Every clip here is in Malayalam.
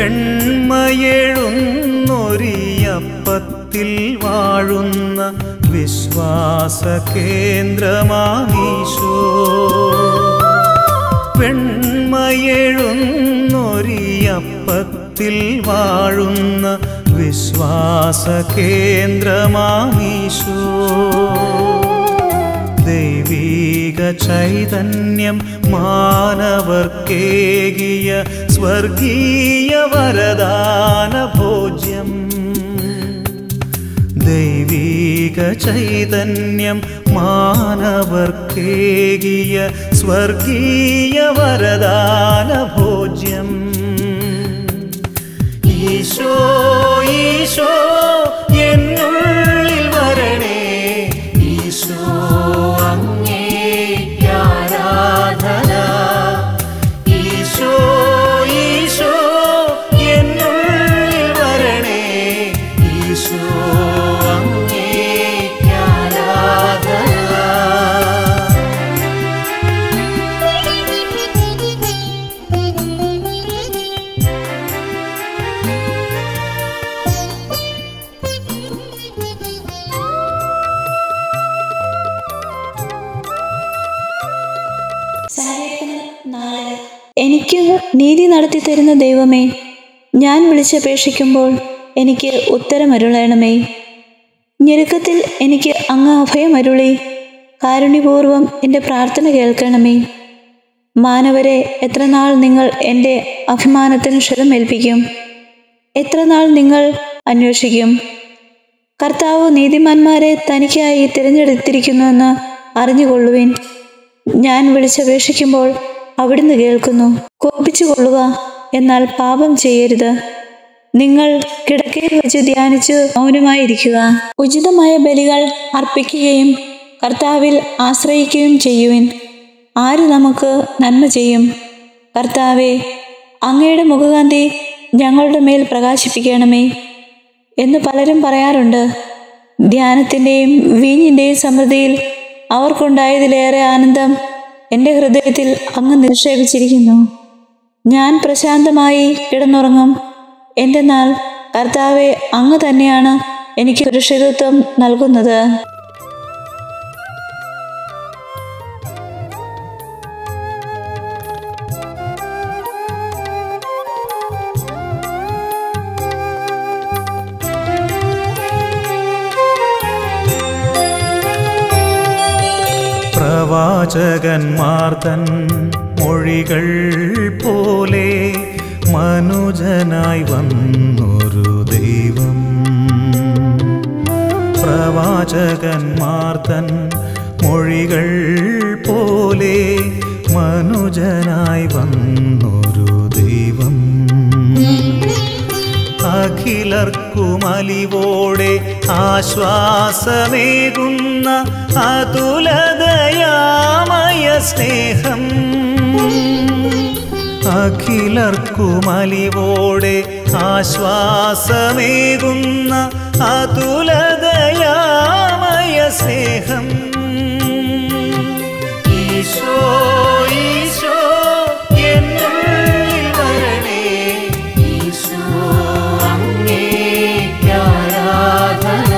വെണ്മയെഴുന്നൊരിയപ്പത്തിൽ വാഴുന്ന വിശ്വാസ കേന്ദ്രമാണീശോ വെണ്മയെഴുന്നൊരിയപ്പത്തിൽ വാഴുന്ന വിശ്വാസ കേന്ദ്രമാമീശോ ദൈവീക ചൈതന്യം മാനവർക്കേകിയ സ്വർഗീയ വരദാന ഭോജ്യം ദൈവീക ചൈതന്യം മാനവർക്കേകിയ സ്വർഗീയ വരദാന ഭോജ്യം ഈശോ ഈശോ എന്നുള്ളിൽ വരണേ ഈശോ അങ്ങേക്കാരാധന ഈശോ ഈശോ എന്നുള്ളിൽ വരണേ ഈശോ അങ്ങേക്കാരാധന സഹായിക്കുന്ന നാളെ എനിക്ക് നീതി നടത്തി തരുന്ന ദൈവമേ ഞാൻ വിളിച്ചപേക്ഷിക്കുമ്പോൾ എനിക്ക് ഉത്തരമരുളണമേ ഞെരുക്കത്തിൽ എനിക്ക് അങ്ങ് അഭയമരുളി കാരുണ്യപൂർവം എൻ്റെ പ്രാർത്ഥന കേൾക്കണമേ മാനവരെ എത്ര നാൾ നിങ്ങൾ എൻ്റെ അഭിമാനത്തിന് ക്ഷതമേൽപ്പിക്കും എത്ര നാൾ നിങ്ങൾ അന്വേഷിക്കും കർത്താവ് നീതിമാന്മാരെ തനിക്കായി തിരഞ്ഞെടുത്തിരിക്കുന്നുവെന്ന് അറിഞ്ഞുകൊള്ളുവിൻ ഞാൻ വിളിച്ചപേക്ഷിക്കുമ്പോൾ അവിടുന്ന് കേൾക്കുന്നു കോപിച്ചു കൊള്ളുക എന്നാൽ പാപം ചെയ്യരുത് നിങ്ങൾ കിടക്കയിൽ വെച്ച് ധ്യാനിച്ച് മൗനമായിരിക്കുക ഉചിതമായ ബലികൾ അർപ്പിക്കുകയും കർത്താവിൽ ആശ്രയിക്കുകയും ചെയ്യുവിൻ ആര് നമുക്ക് നന്മ ചെയ്യും കർത്താവെ അങ്ങയുടെ മുഖകാന്തി ഞങ്ങളുടെ മേൽ പ്രകാശിപ്പിക്കണമേ എന്ന് പലരും പറയാറുണ്ട് ധ്യാനത്തിൻ്റെയും വീഞ്ഞിൻ്റെയും സമൃദ്ധിയിൽ അവർക്കുണ്ടായതിലേറെ ആനന്ദം എൻ്റെ ഹൃദയത്തിൽ അങ്ങ് നിക്ഷേപിച്ചിരിക്കുന്നു ഞാൻ പ്രശാന്തമായി കിടന്നുറങ്ങും എൻ്റെ നാൾ കർത്താവെ അങ്ങ് തന്നെയാണ് എനിക്ക് സുരക്ഷിതത്വം നൽകുന്നത് പ്രവാചകന്മാർ തൻ മൊഴികൾ പോലെ മനുജനായി വന്നൊരു ദൈവം പ്രവാചകന്മാർ തൻ മൊഴികൾ പോലെ മനുജനായി വന്നൊരു ദൈവം അഖിലർക്കും അലിവോടെ ആശ്വാസമേകുന്ന അതുലതയാമയ സ്നേഹം അഖിലർക്കും അലിവോടെ ആശ്വാസമേകുന്ന അതുലതയാമയ സ്നേഹം ഈശോ ഈശോ എന്നുള്ളിൽ വരണേ ഈശോ അങ്ങേക്കാരാധന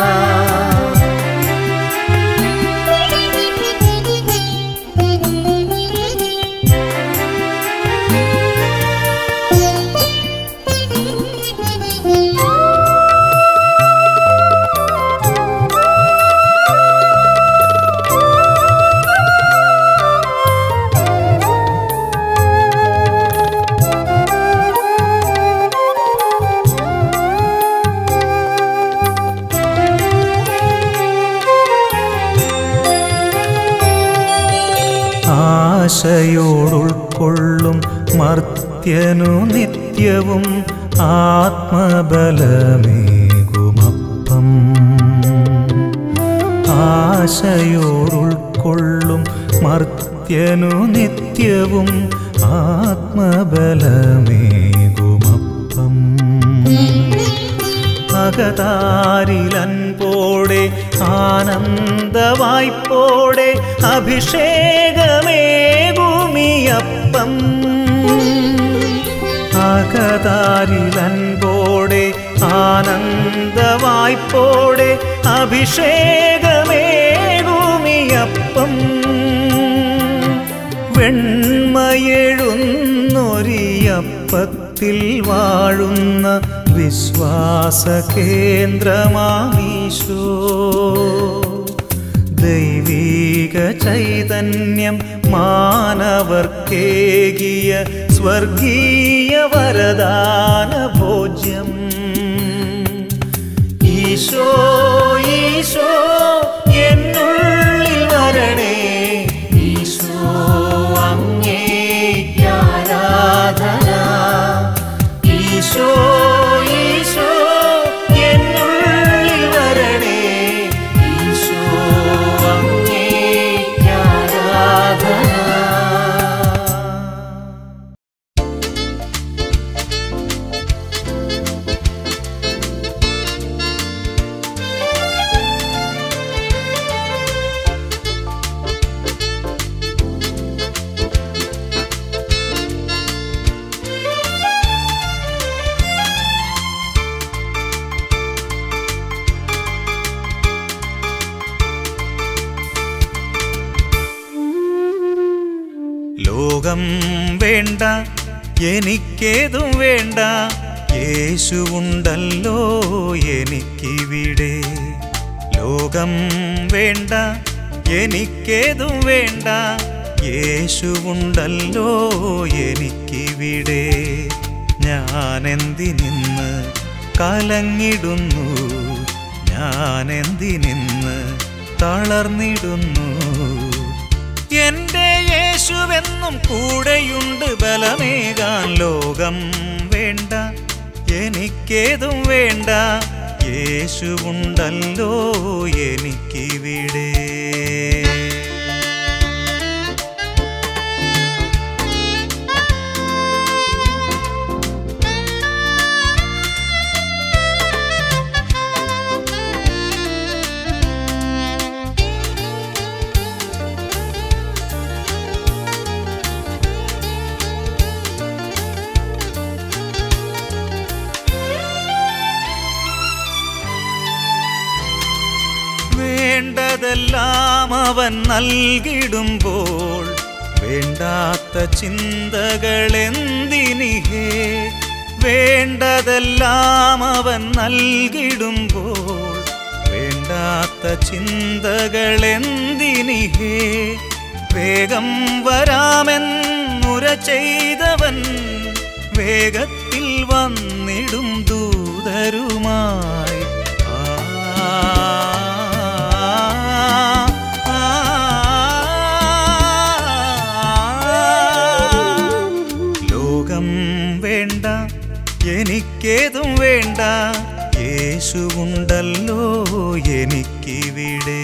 ആശയോടുൾക്കൊള്ളും മർത്യനു നിത്യവും ആത്മബലമേകുമപ്പം ആശയോടുൾക്കൊള്ളും മർത്യനു നിത്യവും ആത്മബലമേകുമപ്പം അകതാരിലൻപോടെ ആനന്ദവായ്പോടെ അഭിഷേകമേകുമിയപ്പം അകതാരിലൻപോടെ ആനന്ദവായ്പോടെ അഭിഷേകമേകുമിയപ്പം വെണ്മയെഴുന്നൊരിയപ്പത്തിൽ വാഴുന്ന വിശ്വാസ കേന്ദ്രമാമീശോ ദൈവീക ചൈതന്യം മാനവർക്കേകിയ സ്വർഗീയ വരദാന ഭോജ്യം ഈശോ ഈശോ എന്നുള്ളിൽ വരണേ ഈശോ അങ്ങേക്കാരാധന ഈശോ ഈശോ എന്നുള്ളിൽ വരണേ ഈശോ അങ്ങേക്കാരാധന ലോകം വേണ്ട എനിക്കേതും വേണ്ട യേശുവുണ്ടല്ലോ എനിക്കിവിടെ ലോകം വേണ്ട എനിക്കേതും വേണ്ട യേശുവുണ്ടല്ലോ എനിക്കിവിടെ ഞാനെന്തിനിന്ന് കലങ്ങിടുന്നു ഞാനെന്തിനിന്ന് തളർന്നിടുന്നു എന്റെ യേശുവെന്നും കൂടെയുണ്ട് ബലമേകാൻ ലോകം വേണ്ട എനിക്കേതും വേണ്ട യേശുവുണ്ടല്ലോ എനിക്കിവിടെ വേണ്ടതെല്ലാം അവൻ നൽകിടുമ്പോൾ വേണ്ടാത്ത ചിന്തകളെന്തിനിഹേ വേണ്ടതെല്ലാം അവൻ നൽകിടുമ്പോൾ വേണ്ടാത്ത ചിന്തകളെന്തിനിഹേ വേഗം വരാമെന്നുര ചെയ്തവൻ വേഗത്തിൽ വന്നിടും ദൂതരുമായി ആ, ആ, ലോകം വേണ്ട എനിക്കേതും വേണ്ട യേശുവുണ്ടല്ലോ എനിക്കിവിടെ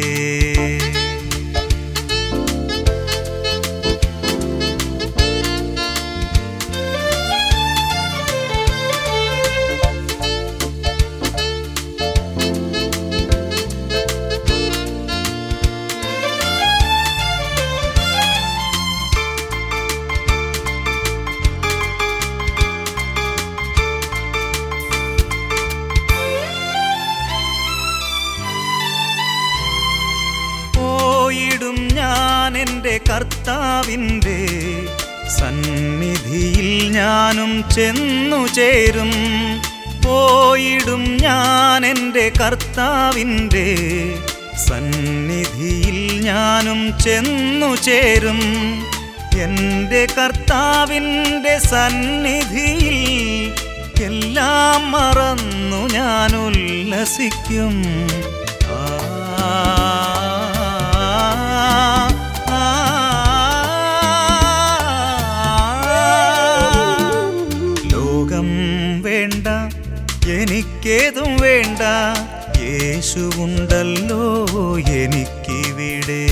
പോയിടും ഞാൻ എൻ്റെ കർത്താവിൻ്റെ സന്നിധിയിൽ ഞാനും ചെന്നു ചേരും പോയിടും ഞാൻ എൻ്റെ കർത്താവിൻ്റെ സന്നിധിയിൽ ഞാനും ചെന്നു ചേരും എൻ്റെ കർത്താവിൻ്റെ സന്നിധിയിൽ എല്ലാം മറന്നു ഞാൻ ഉല്ലസിക്കും ആ, ആ, ലോകം വേണ്ട എനിക്കേതും വേണ്ട യേശുവുണ്ടല്ലോ എനിക്കിവിടെ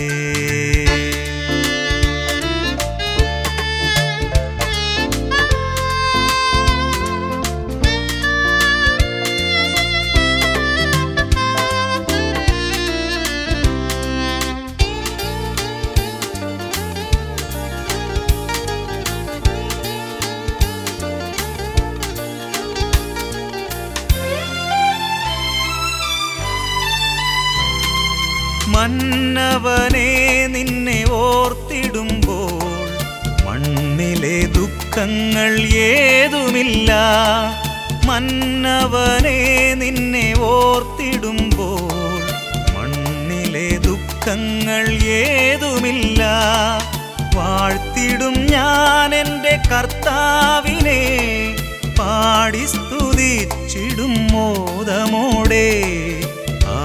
മന്നവനെ നിന്നെ ഓർത്തിടുമ്പോൾ മണ്ണിലെ ദുഃഖങ്ങൾ ഏതുമില്ല മന്നവനെ നിന്നെ ഓർത്തിടുമ്പോൾ മണ്ണിലെ ദുഃഖങ്ങൾ ഏതുമില്ല വാഴ്ത്തിടും ഞാൻ എൻ്റെ കർത്താവിനെ പാടി സ്തുതിച്ചിടും മോദമോടെ ആ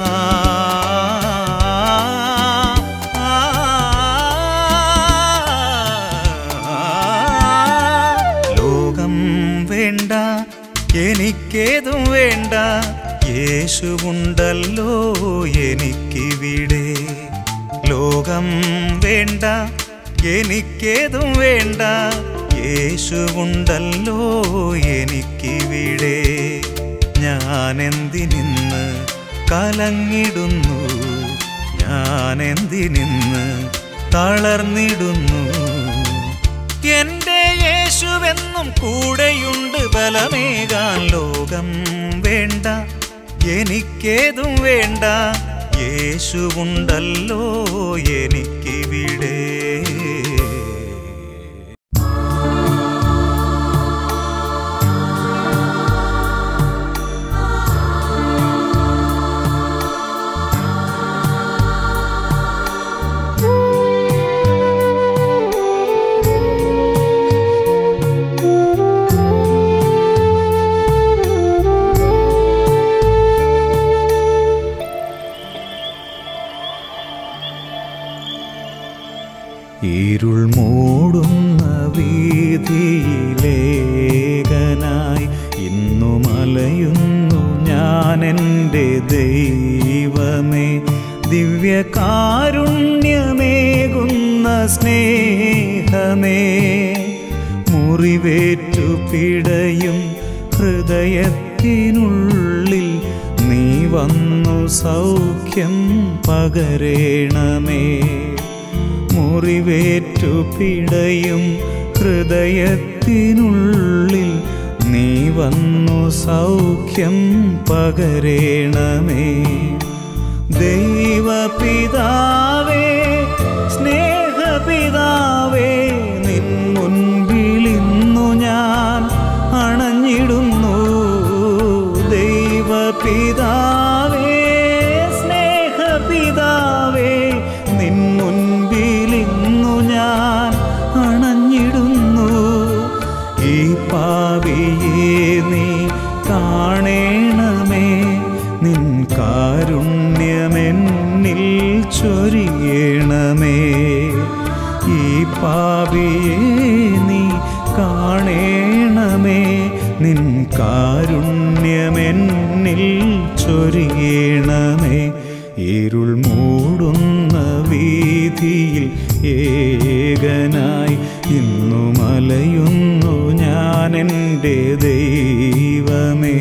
ആ, ലോകം വേണ്ട എനിക്കേതും വേണ്ട യേശുവുണ്ടല്ലോ എനിക്കിവിടെ ലോകം വേണ്ട എനിക്കേതും വേണ്ട യേശുവുണ്ടല്ലോ എനിക്കിവിടെ ഞാനെന്തിനിന്ന് കലങ്ങിടുന്നു ഞാനെന്തിനിന്ന് തളർന്നിടുന്നു എന്റെ യേശുവെന്നും കൂടെയുണ്ട് ബലമേകാൻ ലോകം വേണ്ട എനിക്കേതും വേണ്ട യേശുവുണ്ടല്ലോ എനിക്കിവിടെ ഇരുൾ മൂടുന്ന വീതിയിലേകനായി ഇന്നു മലയുന്നു ഞാൻ എൻ്റെ ദൈവമേ ദിവ്യകാരുണ്യമേകുന്ന സ്നേഹമേ മുറിവേറ്റു പിടയും ഹൃദയത്തിനുള്ളിൽ നീ വന്നു സൗഖ്യം പകരേണമേ മുറിവേറ്റു പിടയും ഹൃദയത്തിനുള്ളിൽ നീ വന്നു സൗഖ്യം പകരേണമേ ദൈവപിതാവേ സ്നേഹപിതാവേ നിൻ മുൻപിലിന്നു ഞാൻ അണഞ്ഞിടുന്നു ദൈവപിതാവേ സ്നേഹപിതാവേ നിൻ മുൻപിലിന്നു ഞാൻ അണഞ്ഞിടുന്നു ഈ പാവിയെ നീ കാണേണമേ നിൻ കാരുണ്യമെന്നിൽ ചൊരിയണമേ ഈ പാവിയെ നീ കാണേണമേ നിൻ കാരുണ്യമെന്നിൽ ചൊരിയണമേ ഇരുൾ മൂടുന്ന വീതിയിൽ ഏകനായി ഇന്നു മലയുന്നു ഞാൻ എൻ്റെ ദൈവമേ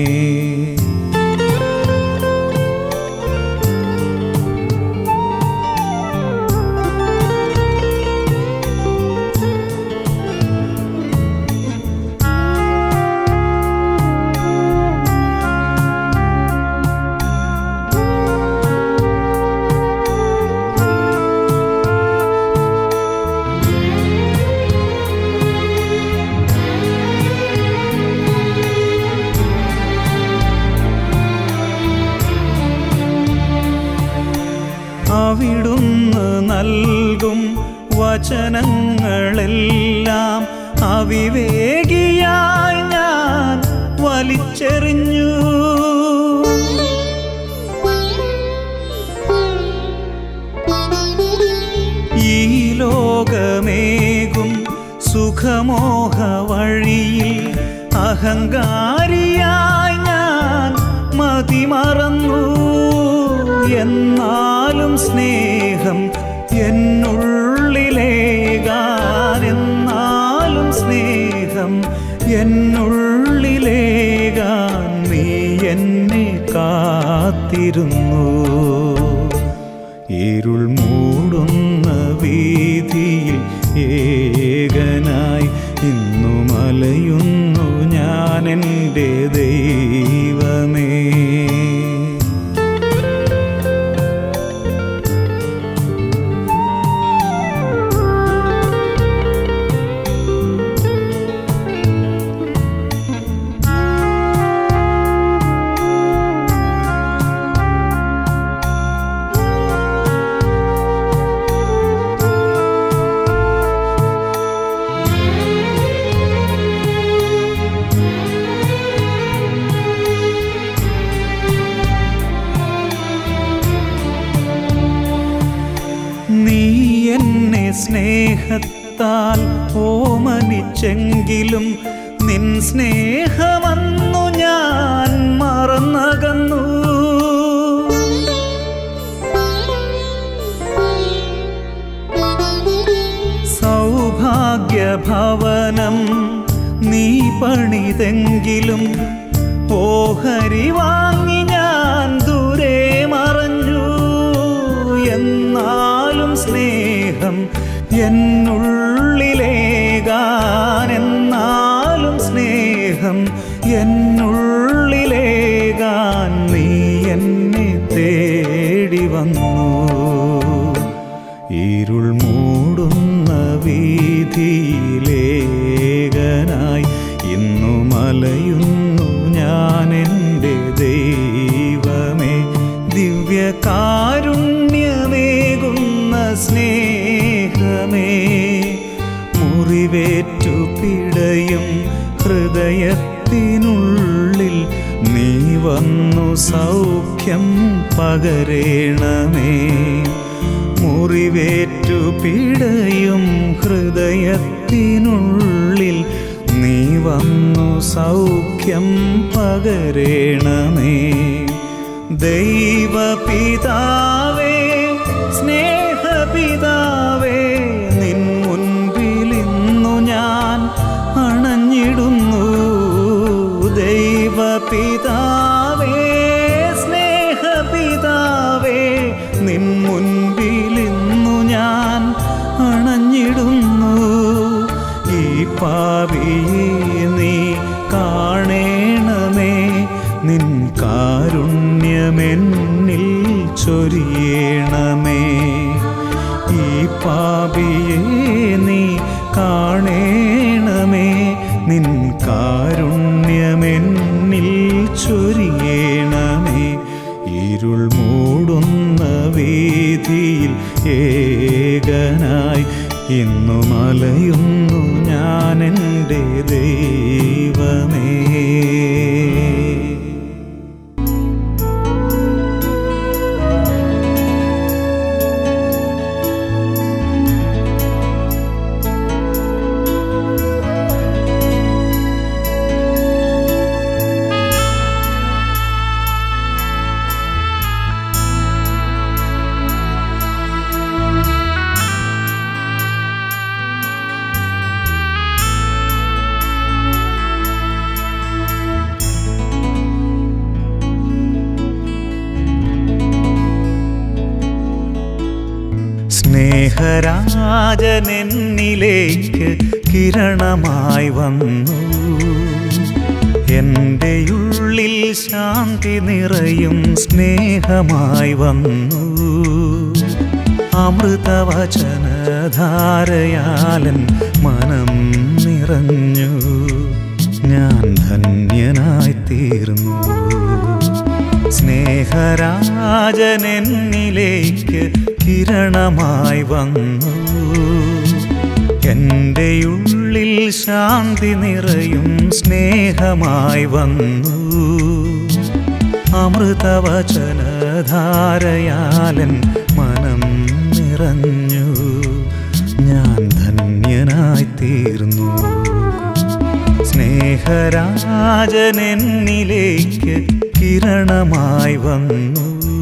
അവിടുന്ന് നൽകും വചനങ്ങളെല്ലാം അവിവേകിയായി ഞാൻ വലിച്ചെറിഞ്ഞു ഈ ലോകമേകും സുഖമോഹ വഴിയിൽ അഹങ്കാരിയായി ഞാൻ മതിമറന്നു എന്നാലും സ്നേഹം എന്നുള്ളിലേകാൻ എന്നാലും സ്നേഹം എന്നുള്ളിലേകാൻ നീ എന്നെ കാത്തിരുന്നു ഇരുൾ മൂടുന്ന വീതിയിൽ ഏകനായി ഇന്നു മലയുന്നു ഞാൻ എൻ്റെ ദൈവമേ സ്നേഹത്താൽ ഓമനിച്ചെങ്കിലും നിൻ സ്നേഹമന്നു ഞാൻ മറന്നകന്നു സൗഭാഗ്യഭവനം നീ പണിതെങ്കിലും ഓഹരി വാങ്ങി ഞാൻ ദൂരെ മറഞ്ഞു എന്നാലും സ്നേഹം എന്നുള്ളിലേകാൻ എന്നാലും സ്നേഹം എന്നുള്ളിലേകാൻ നീ എന്നെ തേടി വന്നു ഇരുൾ മൂടുന്ന വീതിയിലേകനായി ഇന്നു മലയുന്നു ഞാൻ എൻ്റെ ദൈവമേ ദിവ്യകാരുണ്യമേകുന്ന സ്നേഹമേ മുറിവേറ്റു പിടയും ഹൃദയത്തിനുള്ളിൽ നീ വന്നു സൗഖ്യം പകരേണമേ മുറിവേറ്റു പിടയും ഹൃദയത്തിനുള്ളിൽ നീ വന്നു സൗഖ്യം പകരേണമേ ദൈവപിതാവേ സ്നേഹപിതാവേ നിൻ മുൻപിൽ ഇന്നു ഞാൻ അണഞ്ഞിടുന്നു ദൈവപിതാവേ സ്നേഹപിതാവേ നിൻ മുൻപിൽ ഇന്നു ഞാൻ അണഞ്ഞിടുന്നു ഈ പാപിയെ നീ കാണേണമേ നിൻ കാരുണ്യമെന്നിൽ ചൊരിയണമേ ഈ പാപിയെ നീ കാണേണമേ നിൻ കാരുണ്യമെന്നിൽ ചൊരിയണമേ ഇരുൾ മൂടുന്ന വീതിയിൽ ഏകനായി ഇന്നു മലയുന്നു ഞാൻ എൻ്റെ ദൈവമേ സ്നേഹരാജനെന്നിലേക്ക് കിരണമായി വന്നു എൻ്റെ ഉള്ളിൽ ശാന്തി നിറയും സ്നേഹമായി വന്നു അമൃതവചനധാരയാലൻ മനം നിറഞ്ഞു ഞാൻ ധന്യനായി തീർന്നു സ്നേഹരാജനെന്നിലേക്ക് കിരണമായി വന്നു എൻ്റെ ഉള്ളിൽ ശാന്തി നിറയും സ്നേഹമായി വന്നു അമൃതവചനധാരയാലൻ മനം നിറഞ്ഞു ഞാൻ ധന്യനായി തീർന്നു സ്നേഹരാജനെന്നിലേക്ക് കിരണമായി വന്നു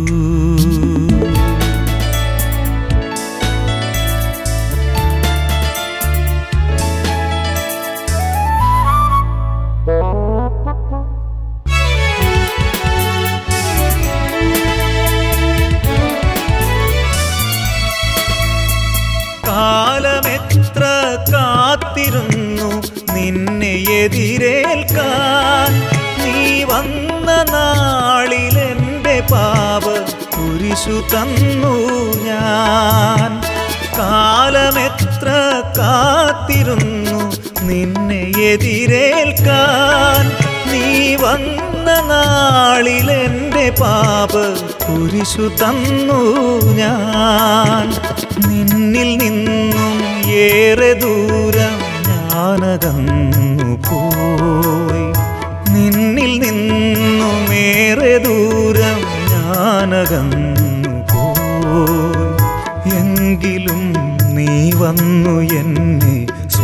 കാലമെത്ര കാത്തിരുന്നു നിന്നെ എതിരേൽക്കാൻ നീ വന്ന നാളിൽ എൻ്റെ പാപ കുരിശു തന്നു ഞാൻ കാലമെത്ര കാത്തിരുന്നു നിന്നെ എതിരേൽക്കാൻ നീ വന്ന നാളിൽ എൻ്റെ പാപ കുരിശു തന്നു ഞാൻ നിന്നിൽ നിന്നും ഏറെ ദൂരം ഞാനകന്നു പോയി നിന്നിൽ നിന്നും ഏറെ ദൂരം ഞാനകന്നു പോയി എങ്കിലും നീ വന്നു എന്നെ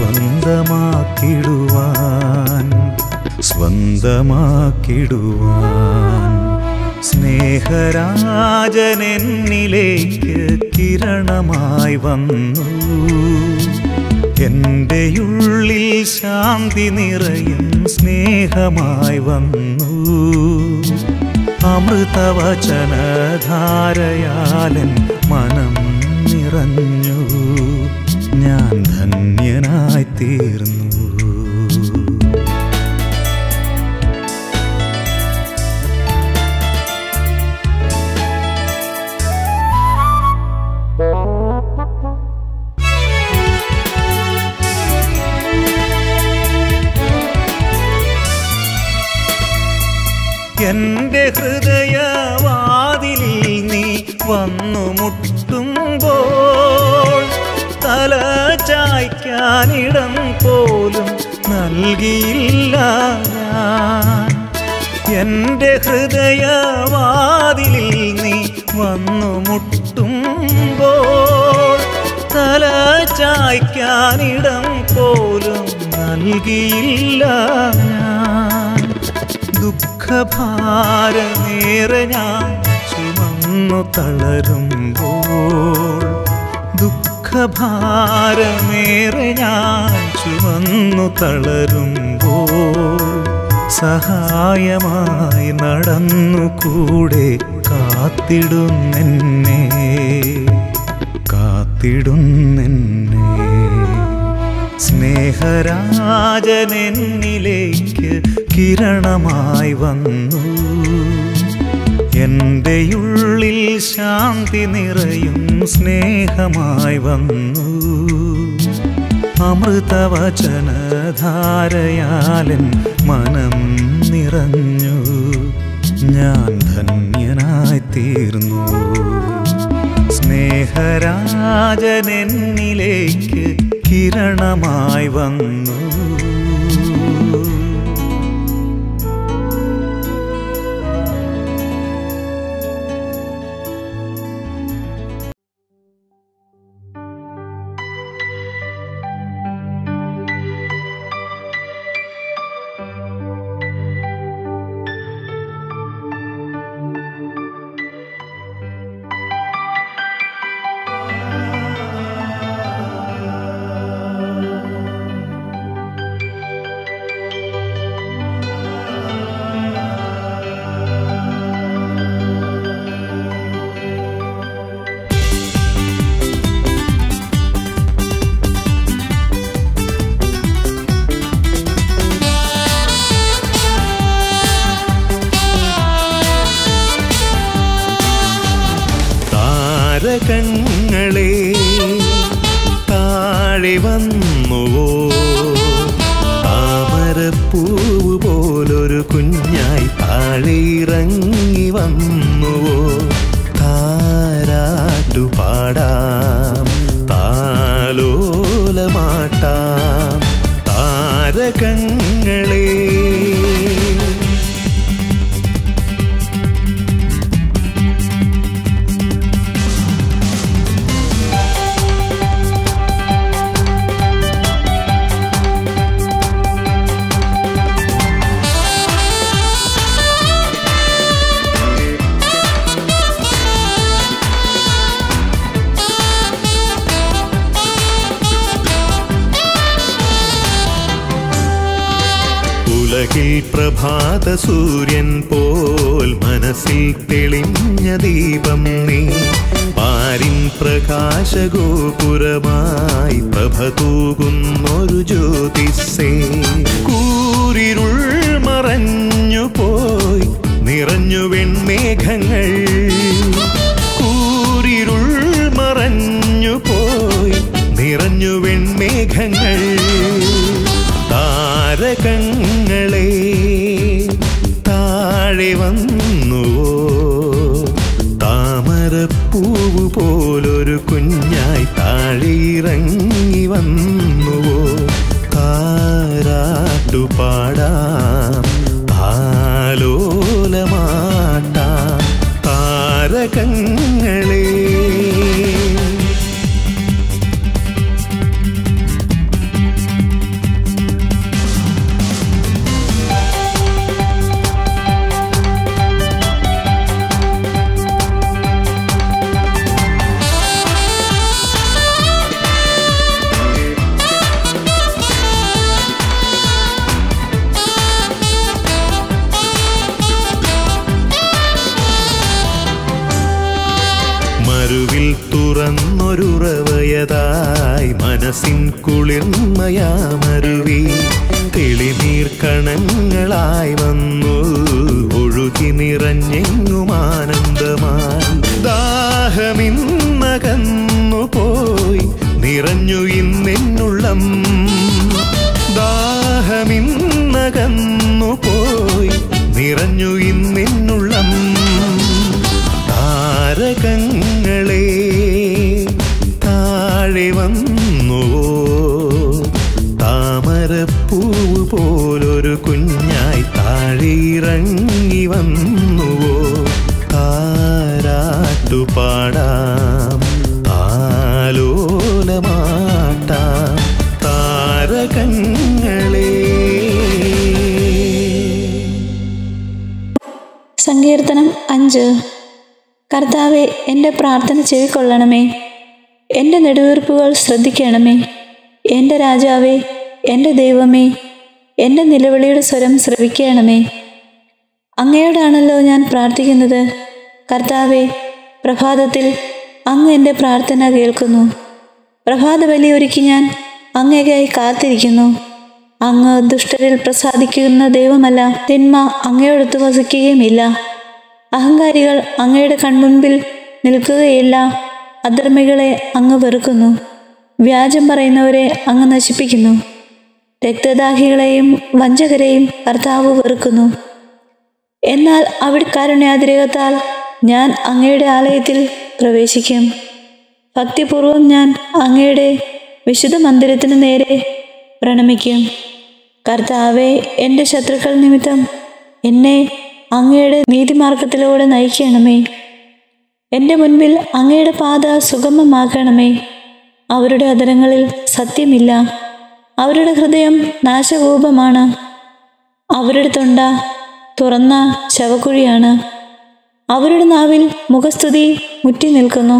സ്വന്തമാക്കിടുവാൻ സ്വന്തമാക്കിടുവാൻ സ്നേഹരാജൻ എന്നിലേക്ക് കിരണമായി വന്നു എൻ്റെ ഉള്ളിൽ ശാന്തി നിറയും സ്നേഹമായി വന്നു അമൃതവചനധാരയാലൻ മനം നിറഞ്ഞു ഞാൻ ധന്യനായി തീർന്നു എന്റെ ഹൃദയവാതിലിൽ നീ വന്നു മുട്ടുമ്പോൾ തല ചായ്ക്കാനിടം പോലും നൽകിയില്ല ഞാൻ എന്റെ ഹൃദയവാതിലിൽ നീ വന്നു മുട്ടുമ്പോൾ തല ചായ്ക്കാനിടം പോലും നൽകിയില്ല ഞാൻ ദുഃഖഭാരമേറെ ഞാൻ ചുമന്നു തളരുമ്പോൾ ദുഃഖഭാരമേറെ ഞാൻ ചുമന്നു തളരുമ്പോൾ സഹായമായി നടന്നു കൂടെ കാത്തിടുന്നെന്നെ കാത്തിടുന്നെന്നെ സ്നേഹരാജൻ എന്നിലേക്ക് കിരണമായി വന്നു എൻ്റെ ഉള്ളിൽ ശാന്തി നിറയും സ്നേഹമായി വന്നു അമൃതവചനധാരയാലൻ മനം നിറഞ്ഞു ഞാൻ ധന്യനായി തീർന്നു സ്നേഹരാജൻ എന്നിലേക്ക് കിരണമായി വന്നു താരകങ്ങളെ താഴെ വന്നുവോ താമരപ്പൂവ് പോലൊരു കുഞ്ഞായി താഴെ ഇറങ്ങി വന്നുവോ താരാട്ടു പാടാം താലോലമാട്ടാം താരകങ്ങളെ ഉലകിൽ പ്രഭാത സൂര്യൻ പോൽ മനസ്സിൽ തെളിഞ്ഞ ദീപം നീ പാരിൻ പ്രകാശഗോപുരമായി പ്രഭ തൂകുന്നൊരു ജ്യോതിസേ കൂരിരുൾ മറഞ്ഞു പോയി നിറഞ്ഞു വെൺമേഘങ്ങൾ കൂരിരുൾ മറഞ്ഞു പോയി നിറഞ്ഞു വെൺമേഘങ്ങൾ താരകങ്ങളെ താഴെ വന്നുവോ താമരപ്പൂവ് പോലൊരു കുഞ്ഞായി താഴെ ഇറങ്ങി വന്നുവോ താരാട്ടു പാടാം താലോലമാട്ടാം താരകങ്ങളെ തുറന്നൊരുറവയതായി മനസ്സിൻ കുളിർമയാമരുവി തെളിനീർ കണങ്ങളായി വന്നു ഒഴുകി നിറഞ്ഞെങ്ങും ആനന്ദമായി ദാഹമിന്നകന്നു പോയി നിറഞ്ഞു ഇന്നെന്നുള്ളം ദാഹമിന്നകന്നു പോയി നിറഞ്ഞു ഇന്നെന്നുള്ളം താരകങ്ങളെ താഴെ വന്നുവോ താമരപ്പൂവ് പോലൊരു കുഞ്ഞായി താഴെ ഇറങ്ങി വന്നുവോ താരാട്ടു പാടാം ആലോലമാട്ടാം താരകങ്ങളെ സങ്കീർത്തനം അഞ്ച് കർത്താവെ എൻ്റെ പ്രാർത്ഥന ചെവിക്കൊള്ളണമേ എൻ്റെ നെടുവീർപ്പുകൾ ശ്രദ്ധിക്കണമേ എൻ്റെ രാജാവേ എൻ്റെ ദൈവമേ എൻ്റെ നിലവിളിയുടെ സ്വരം ശ്രവിക്കണമേ അങ്ങയോടാണല്ലോ ഞാൻ പ്രാർത്ഥിക്കുന്നത് കർത്താവെ പ്രഭാതത്തിൽ അങ്ങ് എൻ്റെ പ്രാർത്ഥന കേൾക്കുന്നു പ്രഭാത ബലി ഒരുക്കി ഞാൻ അങ്ങേക്കായി കാത്തിരിക്കുന്നു അങ്ങ് ദുഷ്ടരിൽ പ്രസാദിക്കുന്ന ദൈവമല്ല തിന്മ അങ്ങയോടൊത്ത് വസിക്കുകയുമില്ല അഹങ്കാരികൾ അങ്ങയുടെ കൺമുൻപിൽ നിൽക്കുകയില്ല അധർമ്മികളെ അങ്ങ് വെറുക്കുന്നു വ്യാജം പറയുന്നവരെ അങ്ങ് നശിപ്പിക്കുന്നു രക്തദാഹികളെയും വഞ്ചകരെയും കർത്താവ് വെറുക്കുന്നു എന്നാൽ അവിടെ കാരുണ്യാതിരകത്താൽ ഞാൻ അങ്ങയുടെ ആലയത്തിൽ പ്രവേശിക്കും ഭക്തിപൂർവം ഞാൻ അങ്ങയുടെ വിശുദ്ധ മന്ദിരത്തിന് നേരെ പ്രണമിക്കും കർത്താവെ എൻ്റെ ശത്രുക്കൾ നിമിത്തം എന്നെ അങ്ങയുടെ നീതിമാർഗത്തിലൂടെ നയിക്കണമേ എൻ്റെ മുൻപിൽ അങ്ങയുടെ പാത സുഗമമാക്കണമേ അവരുടെ അതരങ്ങളിൽ സത്യമില്ല അവരുടെ ഹൃദയം നാശകൂപമാണ് അവരുടെ തൊണ്ട തുറന്ന ശവക്കുഴിയാണ് അവരുടെ നാവിൽ മുഖസ്തുതി മുറ്റി നിൽക്കുന്നു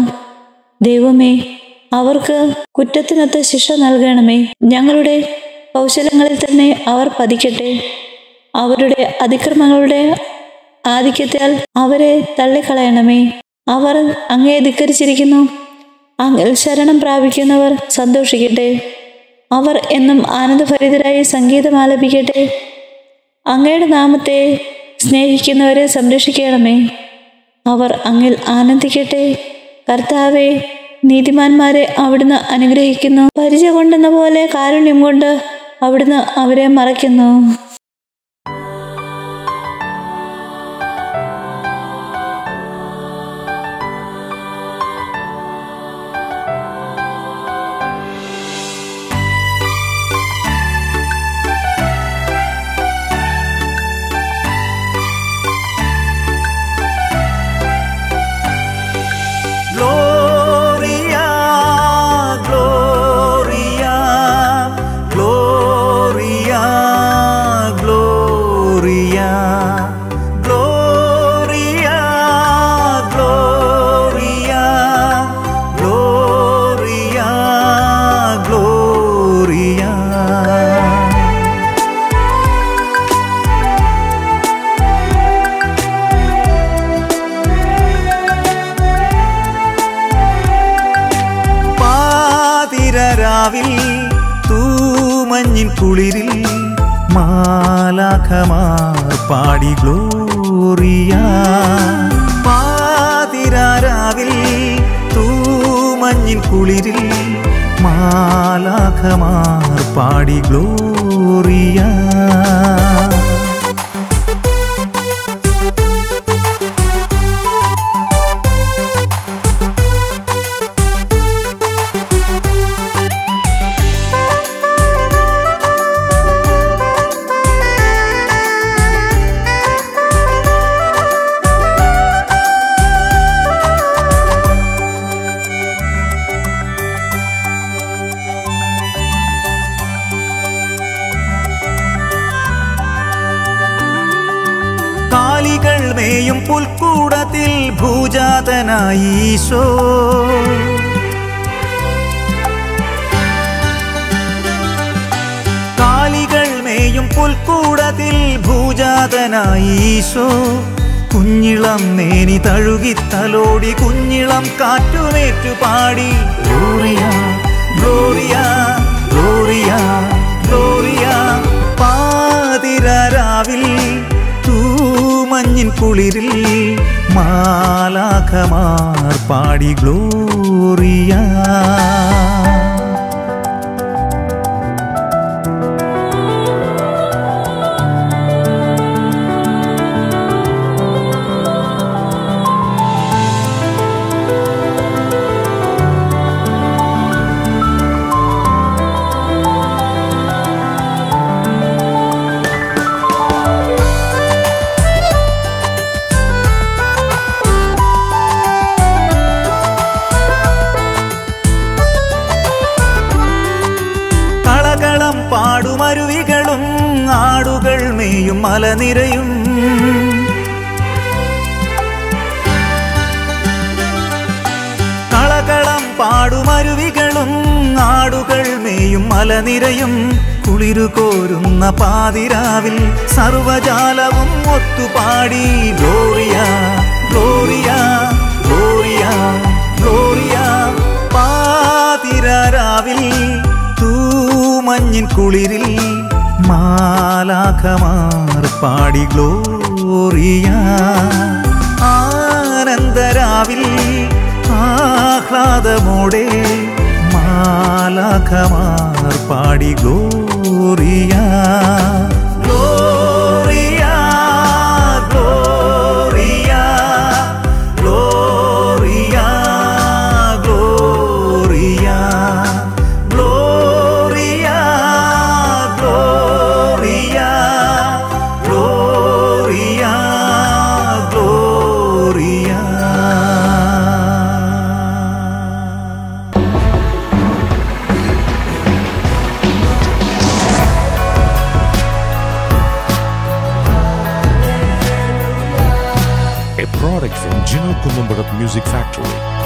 ദൈവമേ അവർക്ക് കുറ്റത്തിനൊത്ത ശിക്ഷ നൽകണമേ ഞങ്ങളുടെ കൗശലങ്ങളിൽ തന്നെ അവർ പതിക്കട്ടെ അവരുടെ അതിക്രമങ്ങളുടെ ആധിക്യത്താൽ അവരെ തള്ളിക്കളയണമേ അവർ അങ്ങേ ധിക്കരിച്ചിരിക്കുന്നു അങ്ങിൽ ശരണം പ്രാപിക്കുന്നവർ സന്തോഷിക്കട്ടെ അവർ എന്നും ആനന്ദഭരിതരായി സംഗീതം ആലപിക്കട്ടെ അങ്ങയുടെ നാമത്തെ സ്നേഹിക്കുന്നവരെ സംരക്ഷിക്കണമേ അവർ അങ്ങിൽ ആനന്ദിക്കട്ടെ കർത്താവെ നീതിമാന്മാരെ അവിടുന്ന് അനുഗ്രഹിക്കുന്നു പരിചയ കൊണ്ടെന്ന പോലെ കാരുണ്യം കൊണ്ട് അവിടുന്ന് അവരെ മറയ്ക്കുന്നു Gloria, Gloria, Gloria, Gloria, Gloria, Gloria, Gloria, Gloria. പാതിരരാവിൽ തൂമഞ്ഞിൻ കുളിരിൽ മാലാഖമാർ പാടി ഗ്ലോറിയ പാതിരാരാവിൽ തൂമഞ്ഞിൻ കുളിരിൽ മാലാഖമാർ പാടി ഗ്ലോറിയ കാലികൾ മേയും പുൽക്കൂടത്തിൽ ഭൂജാതനായി ഈശോ കാലികൾ മേയും പുൽക്കൂടത്തിൽ ഭൂജാതനായി ഈശോ കുഞ്ഞിളം നേനി തഴുകി തലോടി കുഞ്ഞിളം കാറ്റുമേറ്റു പാടി ഗ്ലോറിയ ഗ്ലോറിയ ഗ്ലോറിയ ഗ്ലോറിയ പാതിരാവിൽ തൂമഞ്ഞിൻ കുളിരിൽ മാലാഖമാർ പാടി ഗ്ലോറിയ കളകളം പാടുമരുവികളും ആടുകൾ മേയും മലനിരയും കളകളം പാടുമരുവികളും ആടുകൾ മേയും മലനിരയും കുളിരു കോരുന്ന പാതിരാവിൽ സർവജാലവും ഒത്തുപാടി ഗ്ലോറിയ ഗ്ലോറിയ ഗ്ലോറിയ ഗ്ലോറിയ പാതിരാവിൽ തൂമഞ്ഞിൻ കുളിരിൽ മാലാഖമാർ പാടി ഗ്ലോറിയ ആനന്ദരാവിൽ ആഹ്ലാദമോടെ മാലാഖമാർ പാടി ഗ്ലോറിയ ഗ്ലോറിയ ഗ്ലോറിയ ഗ്ലോറിയ ഗ്ലോറിയ ഗ്ലോറിയ ഗ്ലോറിയ ഗ്ലോറിയ ഗ്ലോറിയ a product from Gino Columbarat Music Factory.